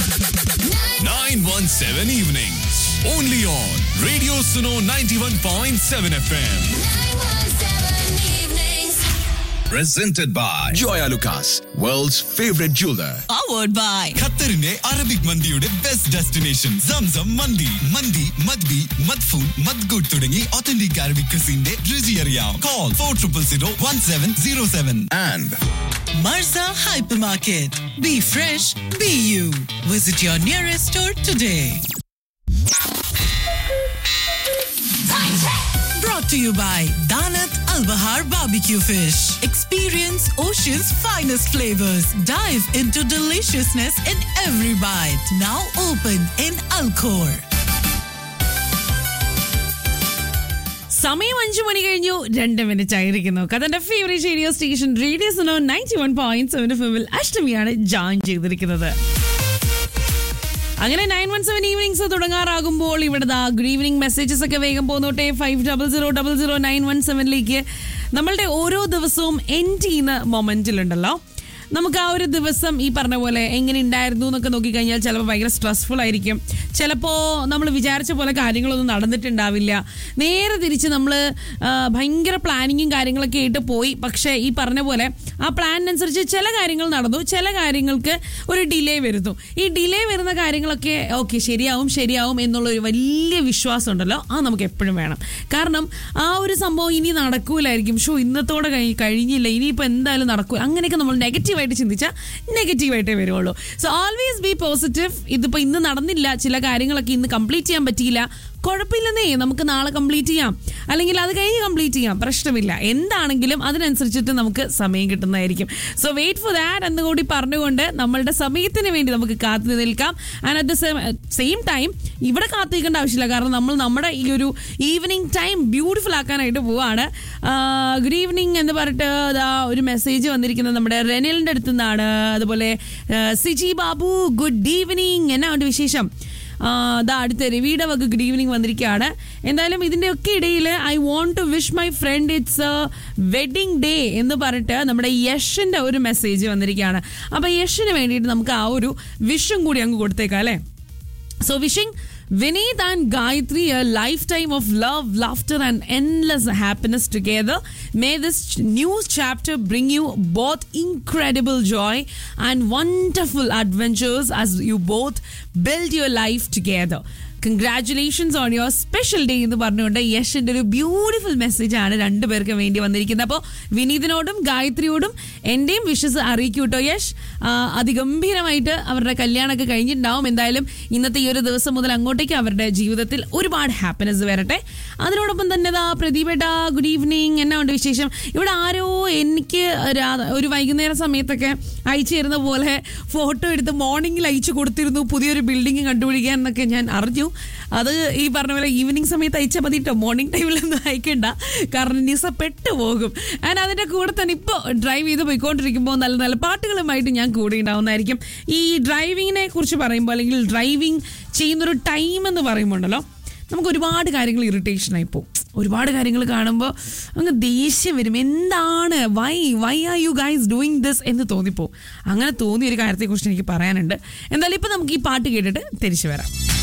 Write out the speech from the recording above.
917 evenings. Only on Radio Suno 91.7 FM. Presented by Joya Lucas, world's favorite jeweler. powered by ഖത്തറിന്റെ Arabic മന്തിയുടെ best destination Zamzam മന്തി മന്തി മദ്ബി മദ്ഫൂൻ മദ്ഗുഡ് തുടങ്ങി ഒത്തന്റിക് അറബിക് ക്രിസിന്റെ രുചി അറിയാം call four triple zero one seven zero seven And Marza Hypermarket. Be fresh, be you. Visit your nearest store today. Brought to you by Danat Al Bahar Barbecue Fish. Experience Ocean's finest flavors. Dive into deliciousness in every bite. Now open in Alcor. സമയം അഞ്ചു മണി കഴിഞ്ഞു രണ്ട് minute ആയിരിക്കുന്നു കഥന്റെ favourite radio station radio Suno ninety one point seven ഫിമിൽ അഷ്ടമിയാണ് join ചെയ്തിരിക്കുന്നത് അങ്ങനെ nine one seven evenings തുടങ്ങാറാകുമ്പോൾ ഇവിടെ ദാ ഗുഡ് ഈവനിങ് മെസ്സേജസ് ഒക്കെ വേഗം പോന്നോട്ടെ five double zero double zero nine one സെവനിലേക്ക് നമ്മളുടെ ഓരോ ദിവസവും എൻഡ് ചെയ്യുന്ന മൊമെന്റിലുണ്ടല്ലോ നമുക്ക് ആ ഒരു ദിവസം ഈ പറഞ്ഞ പോലെ എങ്ങനെ ഉണ്ടായിരുന്നു എന്നൊക്കെ നോക്കിക്കഴിഞ്ഞാൽ ചിലപ്പോൾ ഭയങ്കര സ്ട്രെസ്ഫുൾ ആയിരിക്കും ചിലപ്പോൾ നമ്മൾ വിചാരിച്ച പോലെ കാര്യങ്ങളൊന്നും നടന്നിട്ടുണ്ടാവില്ല നേരെ തിരിച്ച് നമ്മൾ ഭയങ്കര പ്ലാനിങ്ങും കാര്യങ്ങളൊക്കെ ആയിട്ട് പോയി പക്ഷേ ഈ പറഞ്ഞ പോലെ ആ പ്ലാനിനനുസരിച്ച് ചില കാര്യങ്ങൾ നടന്നു ചില കാര്യങ്ങൾക്ക് ഒരു ഡിലേ വരുന്നു ഈ ഡിലേ വരുന്ന കാര്യങ്ങളൊക്കെ ഓക്കെ ശരിയാവും ശരിയാവും എന്നുള്ള ഒരു വലിയ വിശ്വാസം ഉണ്ടല്ലോ ആ നമുക്ക് എപ്പോഴും വേണം കാരണം ആ ഒരു സംഭവം ഇനി നടക്കൂലായിരിക്കും ഷോ ഇന്നത്തോടെ കഴി കഴിഞ്ഞില്ല ഇനിയിപ്പോൾ എന്തായാലും നടക്കൂ അങ്ങനെയൊക്കെ നമ്മൾ നെഗറ്റീവായിട്ട് ചിന്തിച്ചാൽ നെഗറ്റീവായിട്ടേ വരുള്ളൂ സോ ഓൾവേസ് ബി പോസിറ്റീവ് ഇതിപ്പോൾ ഇന്ന് നടന്നില്ല ചില കാര്യങ്ങളൊക്കെ ഇന്ന് കംപ്ലീറ്റ് ചെയ്യാൻ പറ്റിയില്ല കുഴപ്പമില്ലെന്നേ നമുക്ക് നാളെ കംപ്ലീറ്റ് ചെയ്യാം അല്ലെങ്കിൽ അത് കഴിഞ്ഞ് കംപ്ലീറ്റ് ചെയ്യാം പ്രശ്നമില്ല എന്താണെങ്കിലും അതിനനുസരിച്ചിട്ട് നമുക്ക് സമയം കിട്ടുന്നതായിരിക്കും സോ വെയിറ്റ് ഫോർ ദാറ്റ് എന്ന് കൂടി പറഞ്ഞുകൊണ്ട് നമ്മളുടെ സമയത്തിന് വേണ്ടി നമുക്ക് കാത്തു നിൽക്കാം and at the same time ഇവിടെ കാത്തിരിക്കേണ്ട ആവശ്യമില്ല കാരണം നമ്മൾ നമ്മുടെ ഈ ഒരു ഈവനിങ് ടൈം ബ്യൂട്ടിഫുൾ ആക്കാനായിട്ട് പോവാണ് ഗുഡ് ഈവനിങ് എന്ന് പറഞ്ഞിട്ട് ദാ ഒരു മെസ്സേജ് വന്നിരിക്കുന്നത് നമ്മുടെ റെനലിൻ്റെ അടുത്തു നിന്നാണ് അതുപോലെ ആ, സിജി ബാബു ഗുഡ് ഈവനിങ് എന്നാ ഉണ്ട് വിശേഷം ആ, ദാ അടുത്ത രവിയുടെ വക ഗുഡ് ഈവനിങ് വന്നിരിക്കുകയാണ് എന്തായാലും ഇതിന്റെ ഒക്കെ ഇടയിൽ I want to wish my friend it's wedding day എന്ന് പറഞ്ഞിട്ട് നമ്മുടെ യഷിന്റെ ഒരു മെസ്സേജ് വന്നിരിക്കുകയാണ് അപ്പൊ യഷിന് വേണ്ടിയിട്ട് നമുക്ക് ആ ഒരു വിഷും കൂടി അങ്ങ് കൊടുത്തേക്കാം അല്ലേ So wishing Vineet and Gayatri a lifetime of love, laughter, and endless happiness together. May this ch- new chapter bring you both incredible joy and wonderful adventures as you both build your life together. Congratulations on your special day എന്ന് പറഞ്ഞുകൊണ്ട് യഷിന്റെ ഒരു beautiful message ആണ് രണ്ടുപേർക്ക് വേണ്ടി വന്നിരിക്കുന്നത് അപ്പോൾ വിനീതിനോടും ഗായത്രിയോടും എൻ്റെയും wishes അറിയിക്കൂ കേട്ടോ യഷ് ആ, അതിഗംഭീരമായിട്ട് അവരുടെ കല്യാണമൊക്കെ കഴിഞ്ഞിട്ടുണ്ടാവും എന്തായാലും ഇന്നത്തെ ഈ ഒരു ദിവസം മുതൽ അങ്ങോട്ടേക്ക് അവരുടെ ജീവിതത്തിൽ ഒരുപാട് ഹാപ്പിനെസ് വരട്ടെ അതിനോടൊപ്പം തന്നെ ദാ പ്രദീപേട്ട ഗുഡ് ഈവനിങ് എന്നാ ഉണ്ട് വിശേഷം ഇവിടെ ആരോ എനിക്ക് രാ- ഒരു വൈകുന്നേര സമയത്തൊക്കെ അയച്ചു തരുന്ന പോലെ ഫോട്ടോ എടുത്ത് മോർണിംഗിൽ അയച്ചു കൊടുത്തിരുന്നു പുതിയൊരു ബിൽഡിംഗ് കണ്ടുപിടിക്കാൻ എന്നൊക്കെ ഞാൻ അറിഞ്ഞു അത് ഈ പറഞ്ഞ പോലെ ഈവനിങ് സമയത്ത് അയച്ചാൽ മതി കേട്ടോ മോർണിംഗ് ടൈമിലൊന്നും അയക്കണ്ട കാരണം നിസ പെട്ടു പോകും ആൻഡ് അതിൻ്റെ കൂടെ തന്നെ ഇപ്പോൾ ഡ്രൈവ് ചെയ്ത് പോയിക്കൊണ്ടിരിക്കുമ്പോൾ നല്ല നല്ല പാട്ടുകളുമായിട്ട് ഞാൻ കൂടെ ഉണ്ടാവുന്നതായിരിക്കും ഈ ഡ്രൈവിങ്ങിനെ കുറിച്ച് പറയുമ്പോൾ അല്ലെങ്കിൽ ഡ്രൈവിംഗ് ചെയ്യുന്നൊരു ടൈം എന്ന് പറയുമ്പോൾ ഉണ്ടല്ലോ നമുക്ക് ഒരുപാട് കാര്യങ്ങൾ ഇറിറ്റേഷനായി പോകും ഒരുപാട് കാര്യങ്ങൾ കാണുമ്പോൾ അങ്ങ് ദേഷ്യം വരും എന്താണ് why why are you guys doing this എന്ന് തോന്നിപ്പോവും അങ്ങനെ തോന്നിയ ഒരു കാര്യത്തെക്കുറിച്ച് എനിക്ക് പറയാനുണ്ട് എന്തായാലും ഇപ്പം നമുക്ക് ഈ പാട്ട് കേട്ടിട്ട് തിരിച്ചു വരാം